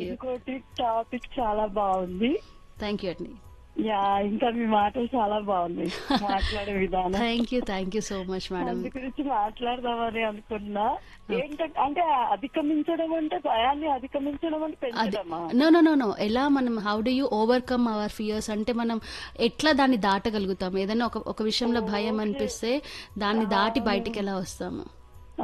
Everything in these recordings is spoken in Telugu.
ఇంకోటి టాపిక్ చాలా బాగుంది థ్యాంక్ యూ అండి యా ఇంకా మీ మాటలు చాలా బాగున్నాయి మాట్లాడే విధానం thank you thank you so much madam అందు గురించి మాట్లాడదామని అనుకున్నా ఏంటంటే అంటే అధిగమించడం అంటే భయాన్ని అధిగమించడం అంటే అది పెంచడమా నో నో నో నో ఎలా మనం how do you overcome our fears అంటే మనం ఎట్లా దాన్ని దాటగలుగుతాం ఏదైనా ఒక ఒక విషయంలో భయం అనిపిస్తే దాన్ని దాటి బయటికి ఎలా వస్తాము ఆ,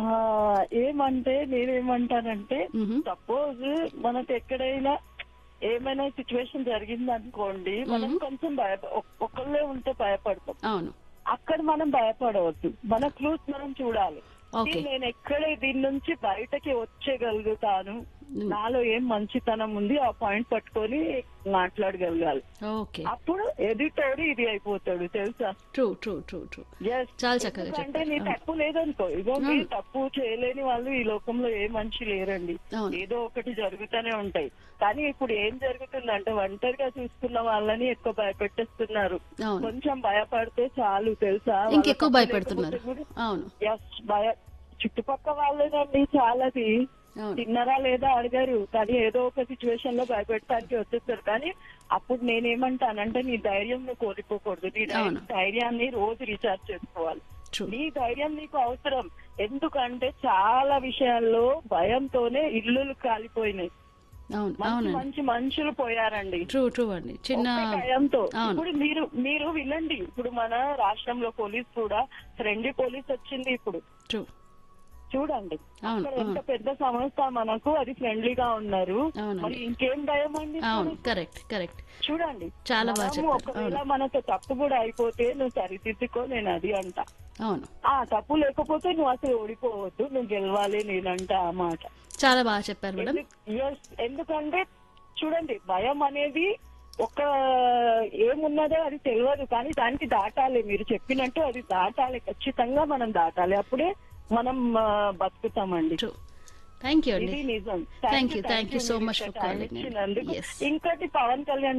ఏమంటే నేనేమంటానంటే మ్హూ. సపోజ్ మనకు ఎక్కడైనా ఏమైనా సిచ్యువేషన్ జరిగింది అనుకోండి మనం కొంచెం భయ ఒక్కళ్ళే ఉంటే భయపడతాం అవును అక్కడ మనం భయపడవద్దు మన క్లూస్ మనం చూడాలి ఓకే నేను ఎక్కడే దీని నుంచి బయటకి వచ్చేయగలుగుతాను నాలో ఏం మంచితనం ఉంది ఆ పాయింట్ పట్టుకొని మాట్లాడగలగాలి ఓకే అప్పుడు ఎదుటోడు ఇది అయిపోతాడు తెలుసా true true true true Yes. చాలా చక్కగా ఎందుకంటే చెప్పారు. నీ అవును. తప్పు లేదనుకో ఇగో మీ తప్పు చేయలేని వాళ్ళు ఈ లోకంలో ఏ మనిషి లేరండి అవును. ఏదో ఒకటి జరుగుతూనే ఉంటాయి కానీ ఇప్పుడు ఏం జరుగుతుందంటే ఒంటరిగా చూసుకున్న వాళ్ళని ఎక్కువ భయపెట్టేస్తున్నారు అవును కొంచెం భయపడితే చాలు తెలుసా వాళ్ళ ఇంకెక్కువ తప్పు భయపెడుతున్నారు లేకపోతే కూడా అవును Yes, భయ చుట్టుపక్క వాళ్ళేనండి చాలాది అవును తిన్నారా లేదా అడిగారు కానీ ఏదో ఒక సిచ్యువేషన్ లో భయపెట్టడానికి వచ్చేస్తారు కానీ అప్పుడు నేనేమంటానంటే నీ ధైర్యం నువ్వు కోల్పోకూడదు నీ ధై- అవును. ధైర్యాన్ని రోజు రీఛార్జ్ చేసుకోవాలి ట్రూ నీ ధైర్యం నీకు అవసరం ఎందుకంటే చాలా విషయాల్లో భయంతోనే ఇల్లులు కాలిపోయినాయి అవును మంచి అవునండి మంచి మనుషులు పోయారండి ట్రూ ట్రూ అండి చిన్న ఒక్క భయంతో అవును. ఇప్పుడు మీరు మీరు వినండి ఇప్పుడు మన రాష్ట్రంలో పోలీస్ కూడా ఫ్రెండ్లీ పోలీస్ వచ్చింది ఇప్పుడు ట్రూ చూడండి అవును అక్కడ ఎంత అవును పెద్ద సంస్థ మనకు అది ఫ్రెండ్లీగా ఉన్నారు అవునండి. మరి ఇంకేం భయం అండి అవును కరెక్ట్ కరెక్ట్ చూడండి చాలా బాగా మనము చెప్పారు. ఒకవేళ మనకు తప్పు కూడా అయిపోతే నువ్వు సరిదిద్దుకో నేను అది అంట అవును ఆ తప్పు లేకపోతే నువ్వు అసలు ఓడిపోవద్దు నువ్వు గెలవాలి నేనంట ఆ మాట చాలా బాగా చెప్పారు మేడం ఎందు- yes, ఎందుకంటే చూడండి భయం అనేది ఒక ఏమున్నదో అది తెలియదు కానీ దానికి దాటాలి మీరు చెప్పినట్టు అది దాటాలి ఖచ్చితంగా మనం దాటాలి అప్పుడే మనం ఆ, బతుకుతామండి ట్రూ థ్యాంక్ యూ ఇది అండి నిజం Thank you, thank you so మీరు much ఇంత for time calling in. ఇచ్చినందుకు. Yes. ఇంకోటి పవన్ కళ్యాణ్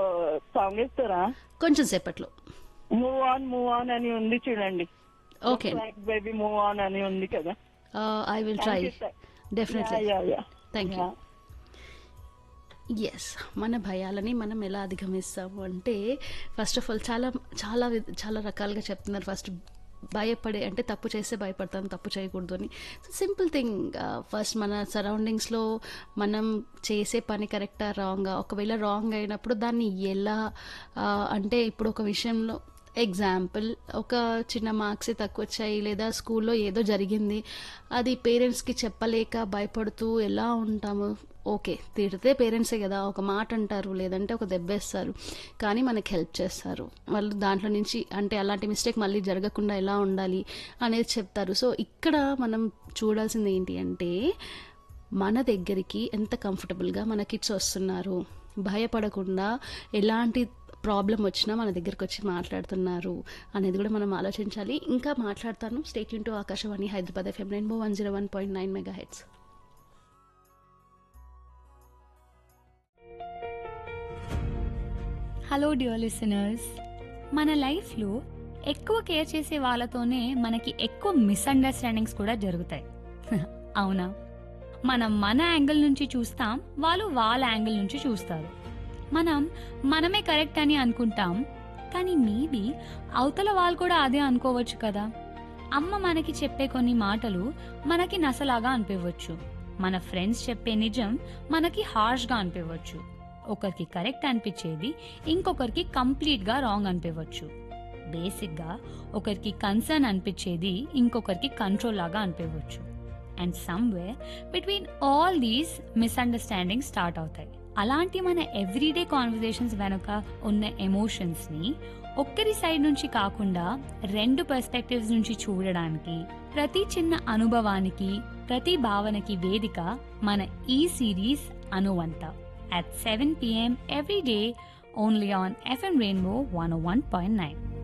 సాంగ్ ఇస్తారా కొంచెం సేపట్లో మూవ్ ఆన్ మూవ్ ఆన్ అని ఉంది చూడండి ఓకే బేబీ మూవ్ ఆన్ అని ఉంది కదా I will try Thank you, sir. Definitely Yeah, yeah, yeah. Thank you Yeah. Yes మన భయాలని మనం ఎలా అధిగమిస్తాము అంటే ఫస్ట్ ఆఫ్ ఆల్ చాలా చాలా విధ- చాలా రకాలుగా చెప్తున్నారు ఫస్ట్ భయపడే అంటే తప్పు చేస్తే భయపడతాను తప్పు చేయకూడదు అని సింపుల్ థింగ్ ఫస్ట్ మన సరౌండింగ్స్లో మనం చేసే పని కరెక్టా రాంగా ఒకవేళ రాంగ్ అయినప్పుడు దాన్ని ఎలా ఆ, అంటే ఇప్పుడు ఒక విషయంలో ఎగ్జాంపుల్ ఒక చిన్న మార్క్స్ తక్కువ వచ్చాయి లేదా స్కూల్లో ఏదో జరిగింది అది పేరెంట్స్కి చెప్పలేక భయపడుతూ ఎలా ఉంటాము ఓకే తిడితే పేరెంట్సే కదా ఒక మాట అంటారు లేదంటే ఒక దెబ్బేస్తారు కానీ మనకి హెల్ప్ చేస్తారు వాళ్ళు దాంట్లో నుంచి అంటే అలాంటి మిస్టేక్ మళ్ళీ జరగకుండా ఎలా ఉండాలి అనేది చెప్తారు సో ఇక్కడ మనం చూడాల్సింది ఏంటి అంటే మన దగ్గరికి ఎంత కంఫర్టబుల్గా మన కిడ్స్ వస్తున్నారు భయపడకుండా ఎలాంటి ప్రాబ్లం వచ్చినా మన దగ్గరికి వచ్చి మాట్లాడుతున్నారు అనేది కూడా మనం ఆలోచించాలి ఇంకా మాట్లాడతాను స్టేట్ యూన్ to Akashvani Hyderabad FM Rainbow one zero one point nine mega hertz hello dear listeners మన లైఫ్లో ఎక్కువ కేర్ చేసే వాళ్ళతోనే మనకి ఎక్కువ మిస్అండర్స్టాండింగ్స్ కూడా జరుగుతాయి అవునా మనం మన యాంగిల్ నుంచి చూస్తాం వాళ్ళు వాళ్ళ యాంగిల్ నుంచి చూస్తారు మనం మనమే కరెక్ట్ అని అనుకుంటాం కానీ మేబీ అవతల వాళ్ళు కూడా అదే అనుకోవచ్చు కదా అమ్మ మనకి చెప్పే కొన్ని మాటలు మనకి నసలాగా అనిపించవచ్చు మన ఫ్రెండ్స్ చెప్పే నిజం మనకి హార్ష్గా అనిపించవచ్చు ఒకరికి కరెక్ట్ అనిపించేది ఇంకొకరికి కంప్లీట్ గా రాంగ్ అనిపించవచ్చు బేసిక్ గా ఒకరికి కన్సర్న్ అనిపించేది ఇంకొకరికి కంట్రోల్ లాగా అనిపించవచ్చు and somewhere between all these misunderstanding start అవుతాయి అలాంటి మన ఎవ్రీడే కాన్వర్జేషన్స్ వెనుక ఉన్న ఎమోషన్స్ ని ఒక్కరి సైడ్ నుంచి కాకుండా రెండు పర్స్పెక్టివ్స్ నుంచి చూడడానికి ప్రతి చిన్న అనుభవానికి ప్రతి భావనకి వేదిక మన ఈ సిరీస్ అనువంత at 7 p.m. every day only on FM Rainbow 101.9.